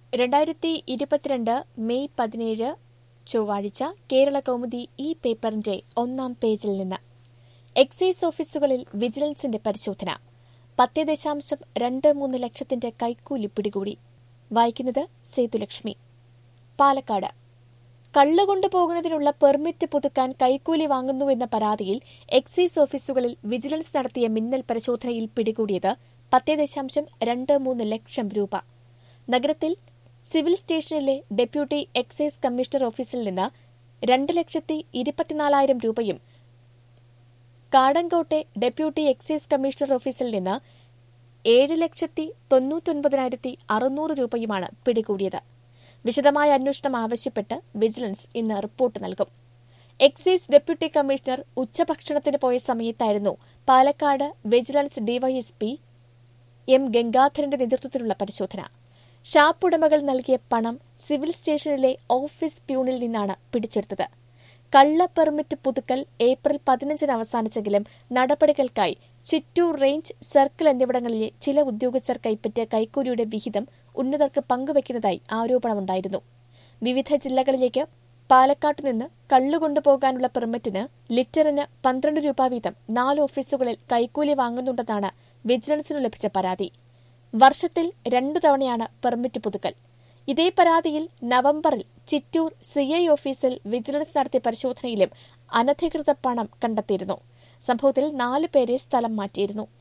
രണ്ടായിരത്തി ഇരുപത്തിരണ്ട് മെയ് പതിനേഴ് ചൊവ്വാഴ്ച കേരള കൗമുദി ഈ പേപ്പറിന്റെ ഒന്നാം പേജിൽ നിന്ന് എക്സൈസ് ഓഫീസുകളിൽ വിജിലൻസിന്റെ പരിശോധന പത്ത് ദശാംശം രണ്ട് മൂന്ന് ലക്ഷത്തിന്റെ കൈക്കൂലി പിടികൂടി വായിക്കുന്നത് സേതുലക്ഷ്മി പാലക്കാട് കള്ളുകൊണ്ടു പോകുന്നതിനുള്ള പെർമിറ്റ് പുതുക്കാൻ കൈക്കൂലി വാങ്ങുന്നുവെന്ന പരാതിയിൽ എക്സൈസ് ഓഫീസുകളിൽ വിജിലൻസ് നടത്തിയ മിന്നൽ പരിശോധനയിൽ പിടികൂടിയത് പത്ത് ദശാംശം രണ്ട് മൂന്ന് ലക്ഷം രൂപ നഗരത്തിൽ സിവിൽ സ്റ്റേഷനിലെ ഡെപ്യൂട്ടി എക്സൈസ് കമ്മീഷണർ ഓഫീസിൽ നിന്ന് രണ്ട് ലക്ഷത്തി ഇരുപത്തിനാലായിരം രൂപയും കാടങ്കോട്ടെ ഡെപ്യൂട്ടി എക്സൈസ് കമ്മീഷണർ ഓഫീസിൽ നിന്ന് ഏഴ് ലക്ഷത്തി തൊണ്ണൂറ്റൊൻപതിനായിരത്തി അറുന്നൂറ് രൂപയുമാണ് പിടികൂടിയത് വിശദമായ അന്വേഷണം ആവശ്യപ്പെട്ട് വിജിലൻസ് ഇന്ന് റിപ്പോർട്ട് നൽകും എക്സൈസ് ഡെപ്യൂട്ടി കമ്മീഷണർ ഉച്ചഭക്ഷണത്തിന് പോയ സമയത്തായിരുന്നു പാലക്കാട് വിജിലൻസ് ഡിവൈഎസ്പി എം ഗംഗാധരന്റെ നേതൃത്വത്തിലുള്ള പരിശോധന ഷാപ്പ് ഉടമകൾ നൽകിയ പണം സിവിൽ സ്റ്റേഷനിലെ ഓഫീസ് പ്യൂണിൽ നിന്നാണ് പിടിച്ചെടുത്തത് കള്ള പെർമിറ്റ് പുതുക്കൽ ഏപ്രിൽ പതിനഞ്ചിന് അവസാനിച്ചെങ്കിലും നടപടികൾക്കായി ചിറ്റൂർ റേഞ്ച് സർക്കിൾ എന്നിവിടങ്ങളിലെ ചില ഉദ്യോഗസ്ഥർ കൈപ്പറ്റിയ കൈക്കൂലിയുടെ വിഹിതം ഉന്നതർക്ക് പങ്കുവയ്ക്കുന്നതായി ആരോപണമുണ്ടായിരുന്നു വിവിധ ജില്ലകളിലേക്ക് പാലക്കാട്ടു നിന്ന് കള്ളുകൊണ്ടുപോകാനുള്ള പെർമിറ്റിന് ലിറ്ററിന് പന്ത്രണ്ട് രൂപ വീതം നാല് ഓഫീസുകളിൽ കൈക്കൂലി വാങ്ങുന്നുണ്ടെന്നാണ് വിജിലൻസിനു ലഭിച്ച പരാതി വർഷത്തിൽ രണ്ടു തവണയാണ് പെർമിറ്റ് പുതുക്കൽ ഇതേ പരാതിയിൽ നവംബറിൽ ചിറ്റൂർ സിഐ ഓഫീസിൽ വിജിലൻസ് നടത്തിയ പരിശോധനയിലും അനധികൃത പണം കണ്ടെത്തിയിരുന്നു സംഭവത്തിൽ നാല് പേരെ സ്ഥലം മാറ്റിയിരുന്നു